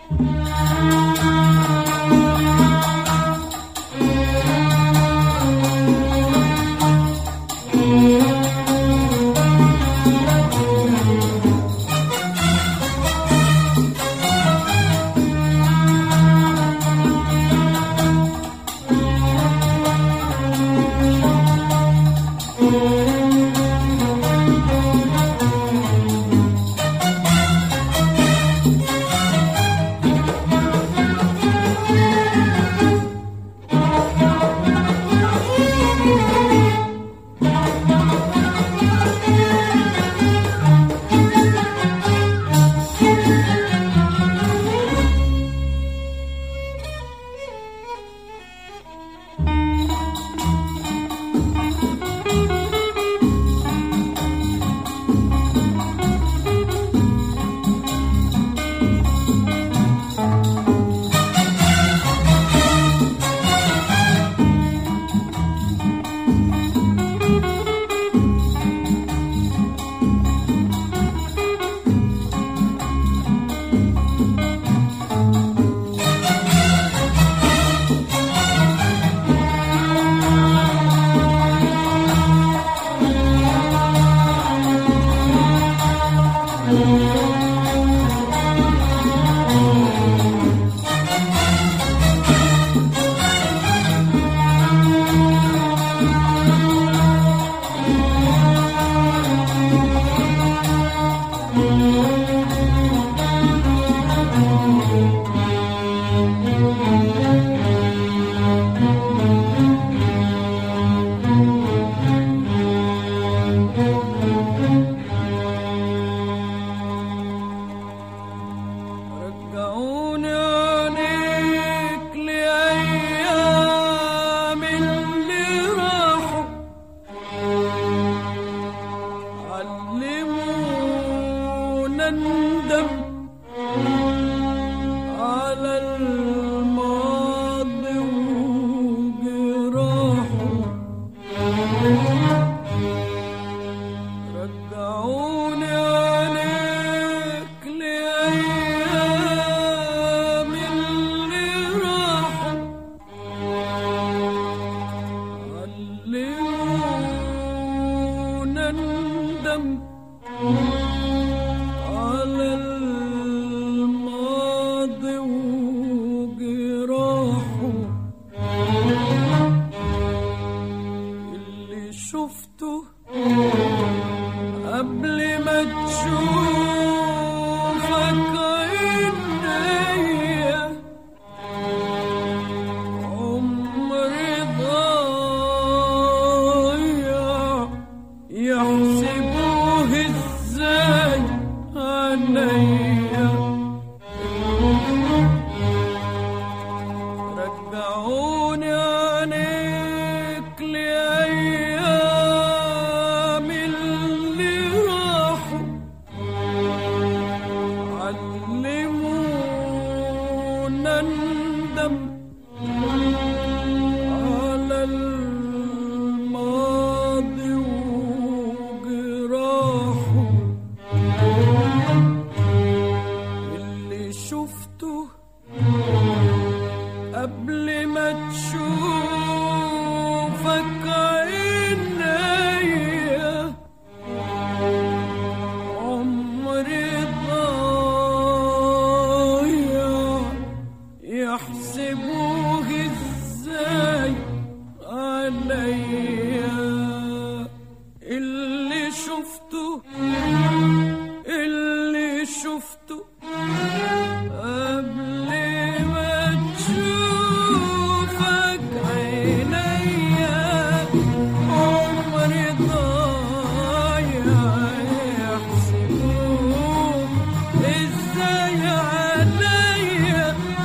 رجعوني عليك لأيام اللي راحوا علمونا ندم على الماضي وجراحه رجعوني عليك لأيام اللي راحوا علمونا ندم على الماضي وجراحه اللي شفته قبل ما تشوفك عينيا عمري ضايع يحسبوه ازاي عينيا رجعوني عليك لأيام اللي راحوا علمونا ندم على الماضي وجراحه اللي شفته قبل ما تشوفك عينيا عمري ضايع يحسبوه ازاي عليا اللي شفته اللي شفته قبل ما تشوفك عينيا عمري ضايع يحسبوه ازاي عليا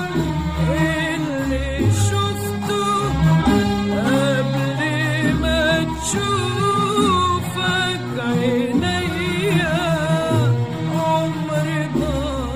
اللي شفته قبل ما تشوفك عينيا عمري ضايع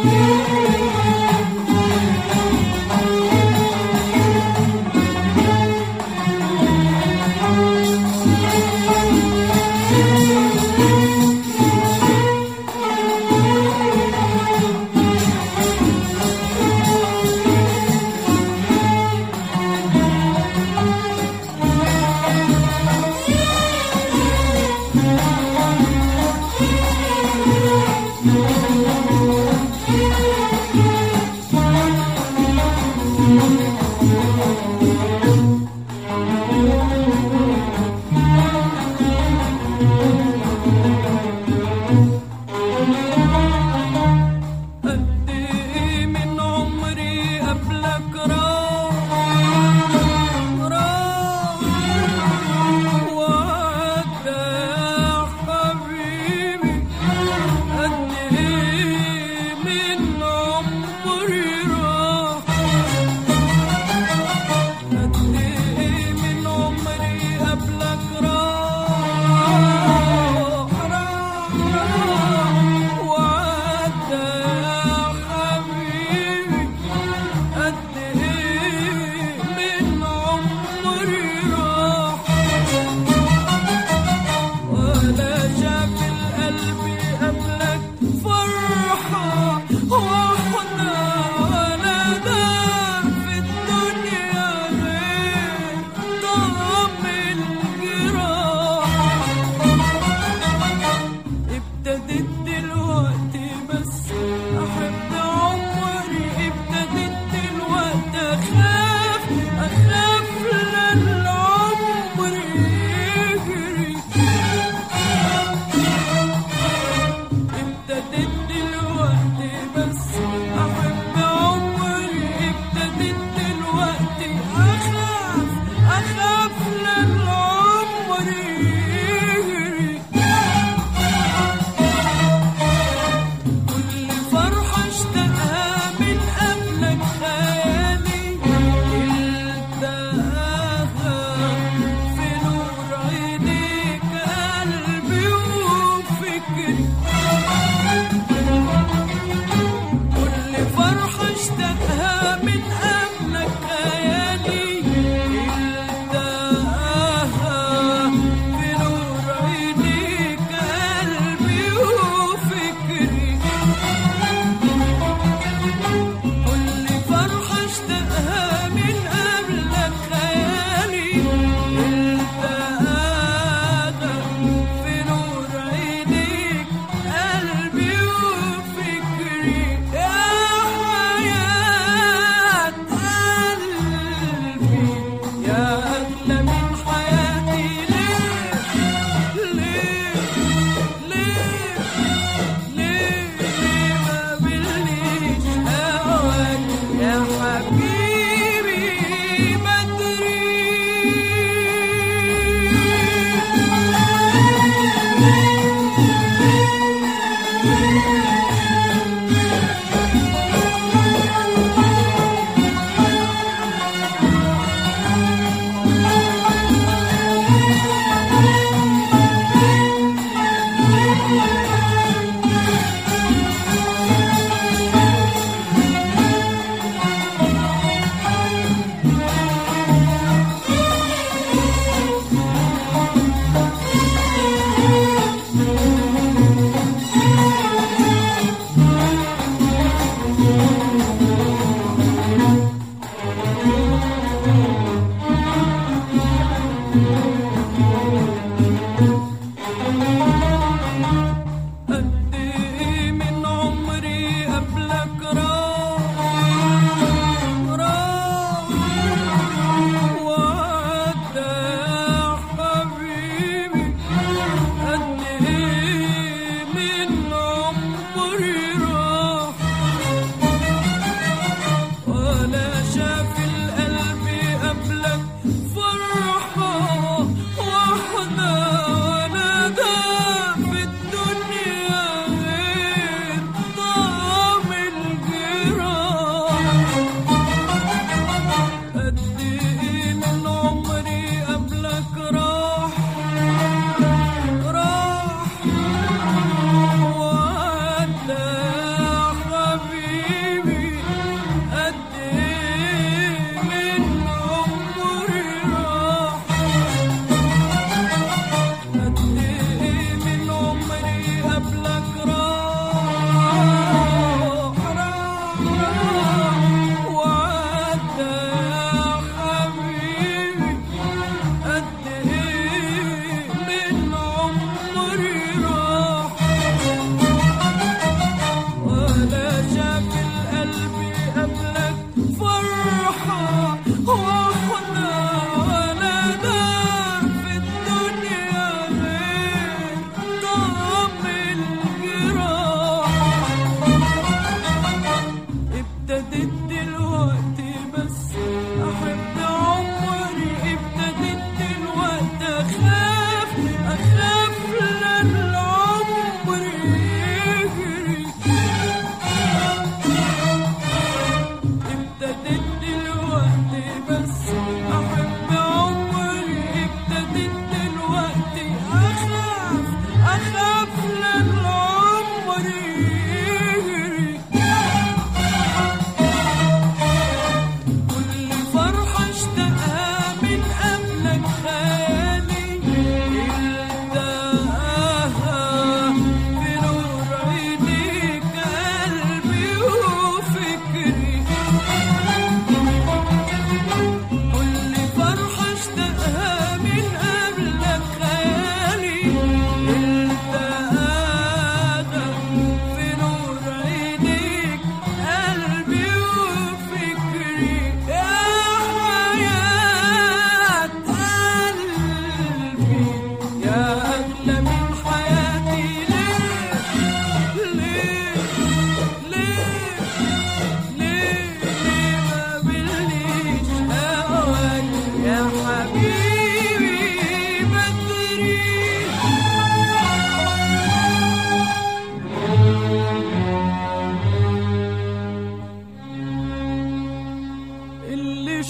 Thank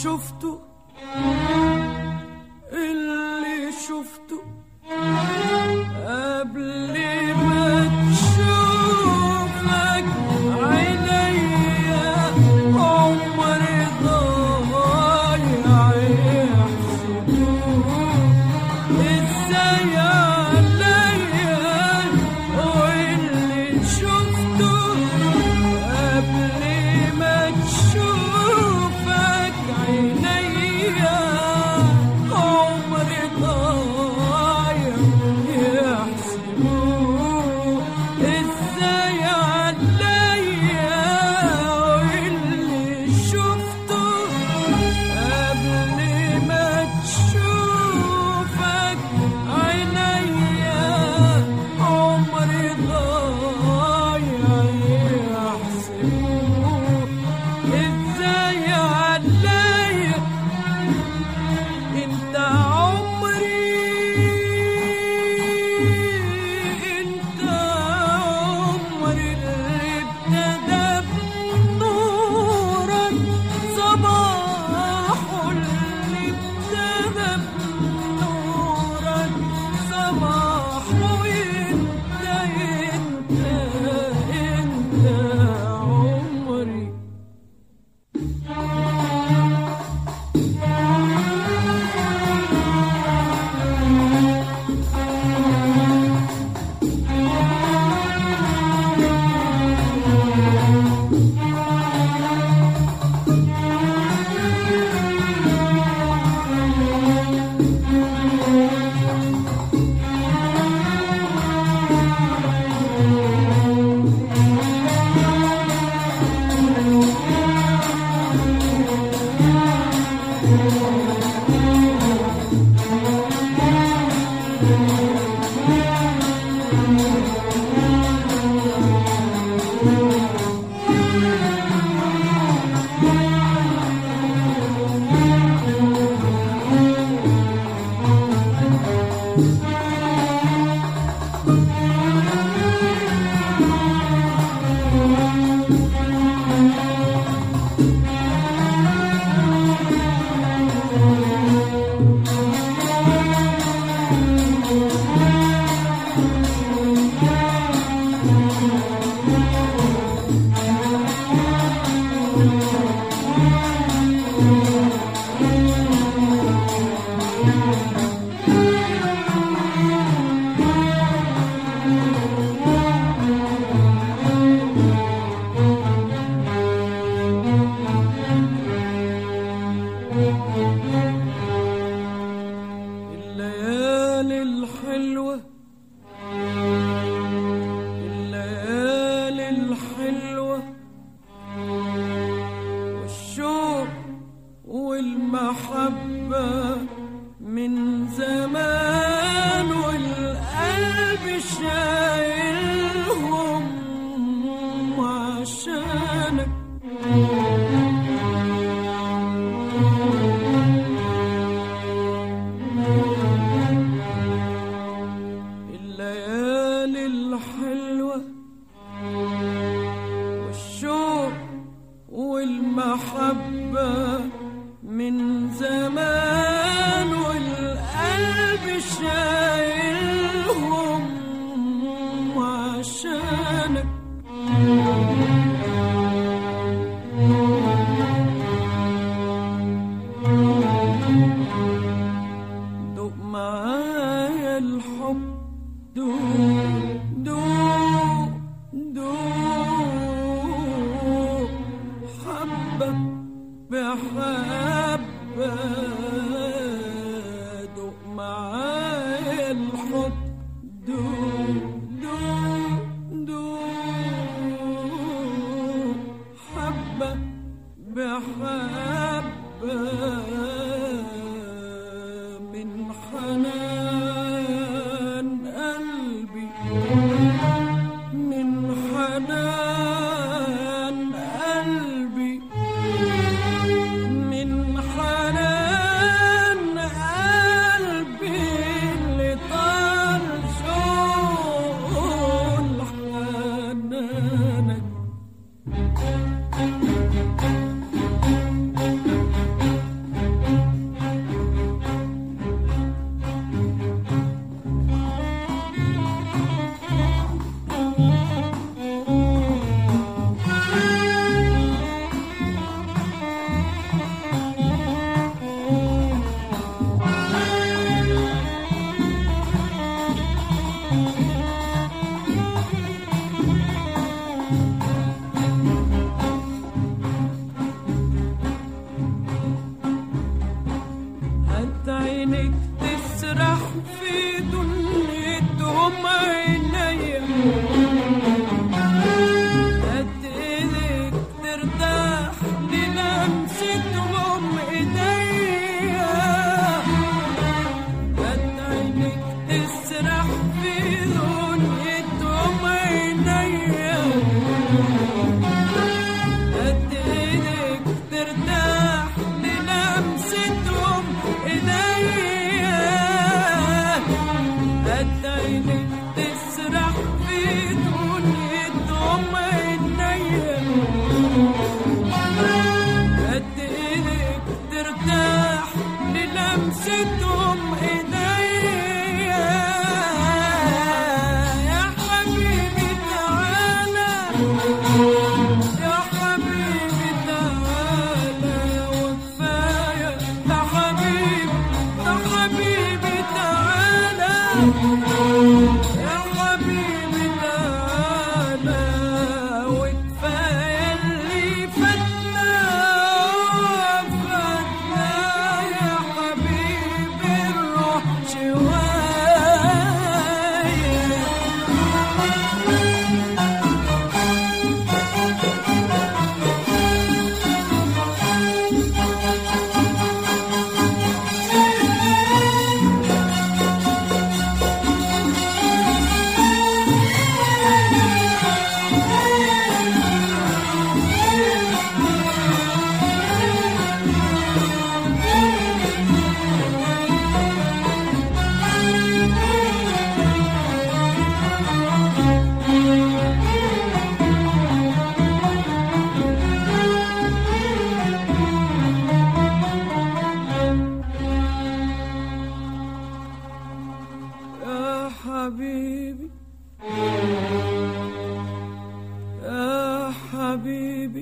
شفته اللي شفته قبل ما تشوفك عينيا عمري ضايع يحسبوه ازاي عليا واللي شفته قبل ما تشوفك عينيا عمري ضايع يحسبوه ازاي عليا واللي شفته قبل ما تشوفك عينيا عمري ضايع يحسبوه ازاي عليا انت عمري انت عمري اللي ابتدى بنورك صباحه اللي ابتدى بنورك صباحه انت انت انت عمري الليالي الحلوة الليالي الحلوة والشوق والمحبة من زمان والقلب شايلهم عشانك الليالي الحلوة والشوق والمحبة من زمان والقلب شايلهم عشانك دوق معايا الحب دوق دوق دوق حبة بحبة دوق معايا الحب دوق دوق دوق حبة بحبة من حنان قلبي من حنان قلبي من حنان قلبي اللي طال شوق حنانك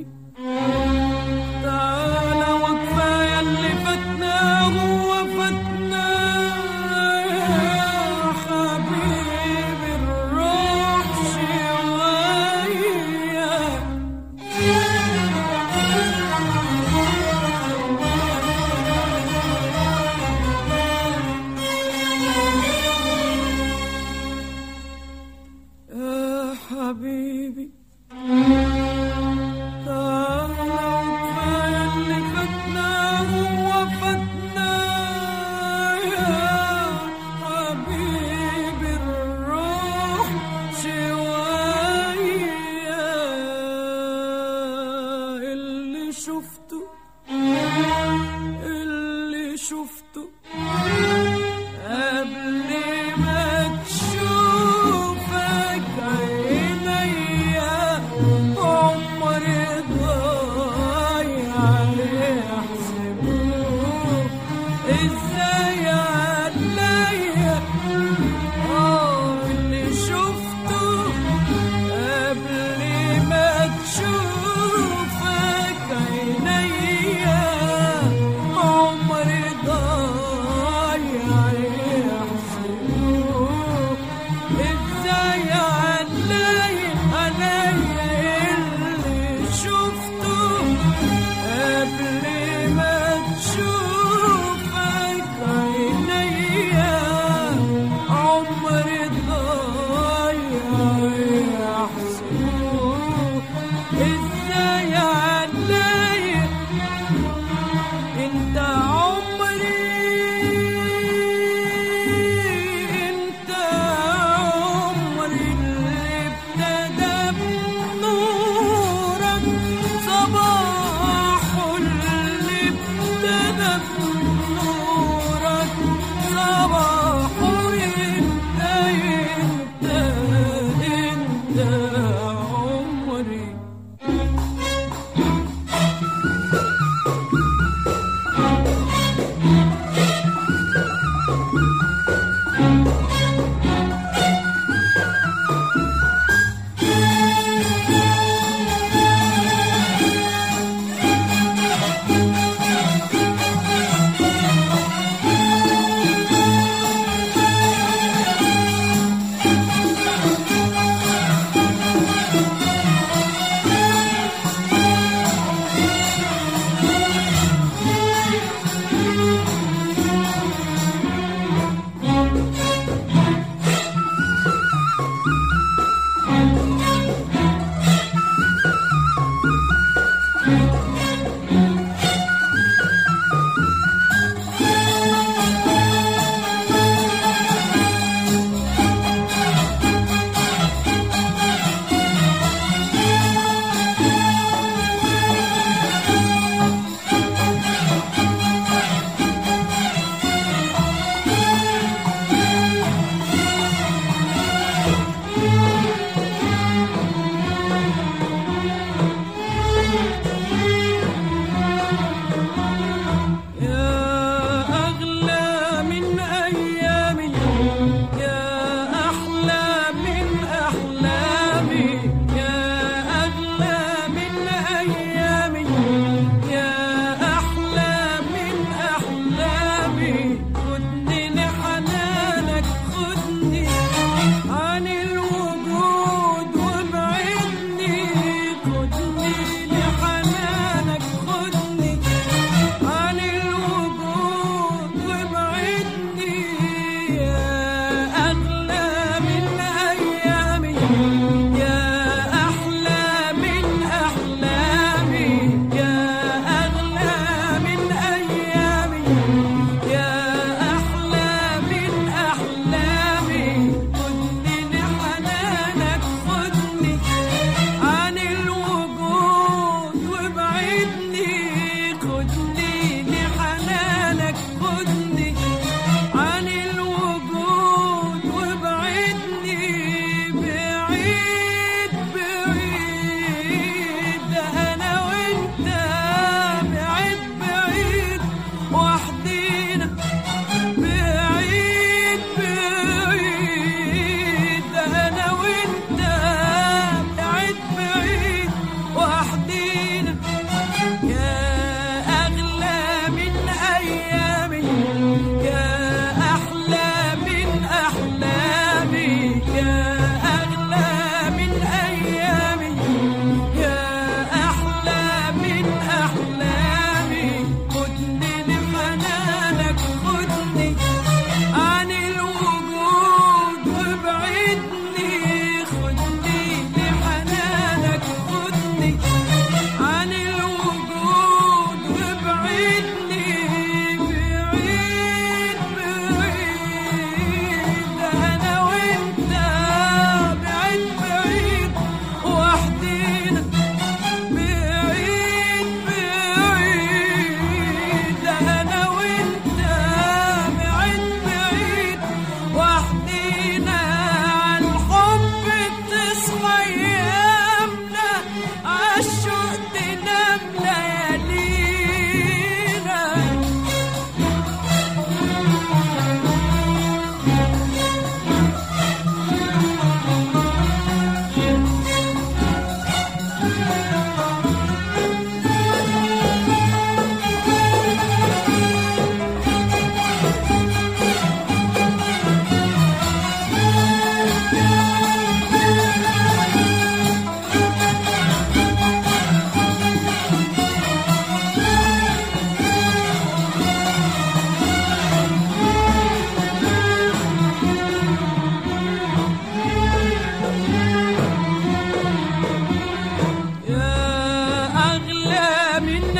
حبيبي تعالى وكفاية اللي فاتناه وفاتناه يا حبيبي الروح شوية يا حبيبي تعالى وكفاية اللي فاتناه وفاتناه يا حبيبي الروح شوية اللي شفته اللي شفته قبل ما تشوفك عينيا عمري ضايع يحسبوه ازاي عليا اه اللي شفته قبل ما تشوفك عينيا عمري ضايع يحسبوه ازاي عليا عليا اللي شفته قبل ما تشوفك عينيا عمري ضايع يحسبوه ازاي عليا انت عمري انت عمري اللي ابتدى بنورك صباح اللي ابتدى بنورك صباح انت انت انت عمري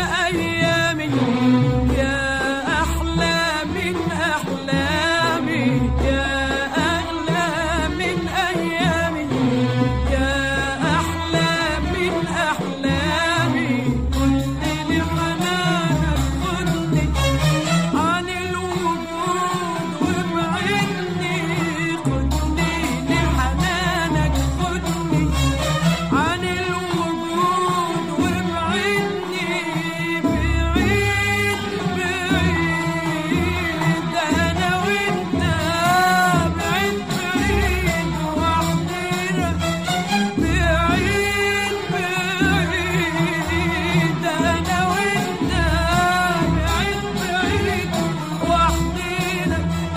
أيامي يا أحلى من أحلامي يا أغلى من أيامي يا أحلى من أحلامي كنت لحنانك خدني عن الوجود وابعدني خدني لحنانك خدني عن الوجود وابعدني بعيد بعيد أنا وأنت بعيد بعيد وحدنا بعيد بعيد أنا وأنت بعيد بعيد وحدنا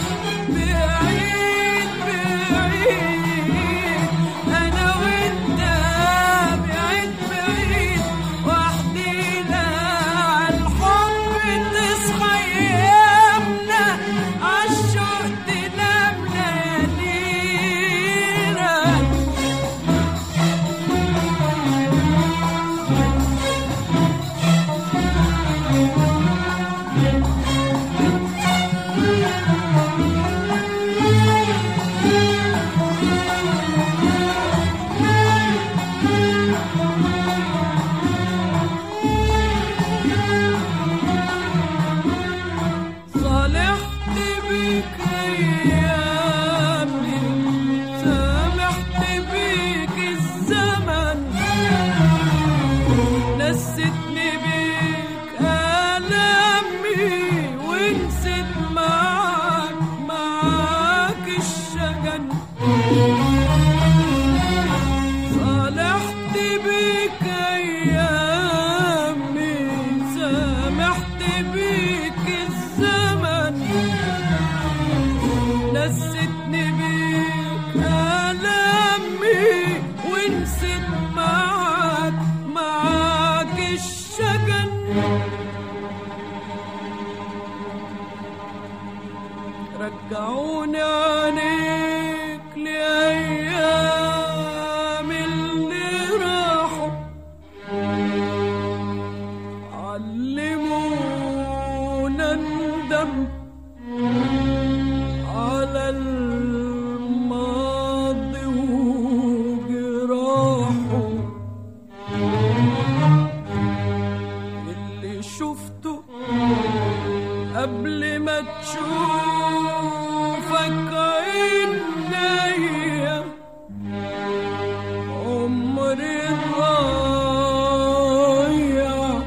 بعيد بعيد أنا وأنت بعيد بعيد وحدنا عالحب تصحى أيامنا عالشوق تنام ليالينا صالحت بك أيامي سامحت بك الزمن نستني بك آلامي ونسيت معاك معاك الشجن صالحت بك أيامي سامحت بك الزمن نستني بك آلامي ونسيت معاك معاك الشجن رجعوني عليك لأيام اللي راحوا علمونا ندم على الماضي وجراحه اللي شفته قبل ما تشوفك عينيا عمري ضايع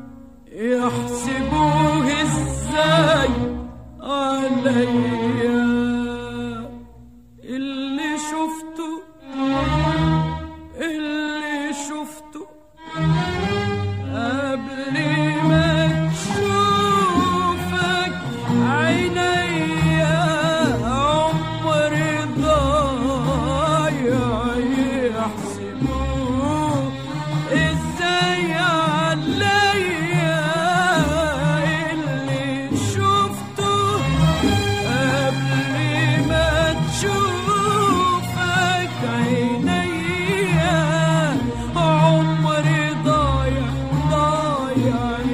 يحسبوه ازاي عليا اللي شفته اللي شفته قبل ما تشوفك عينيا عمري ضايع يحسبوه ازاي عليا اللي شفته قبل ما تشوفك عينيا عمري ضايع ضايع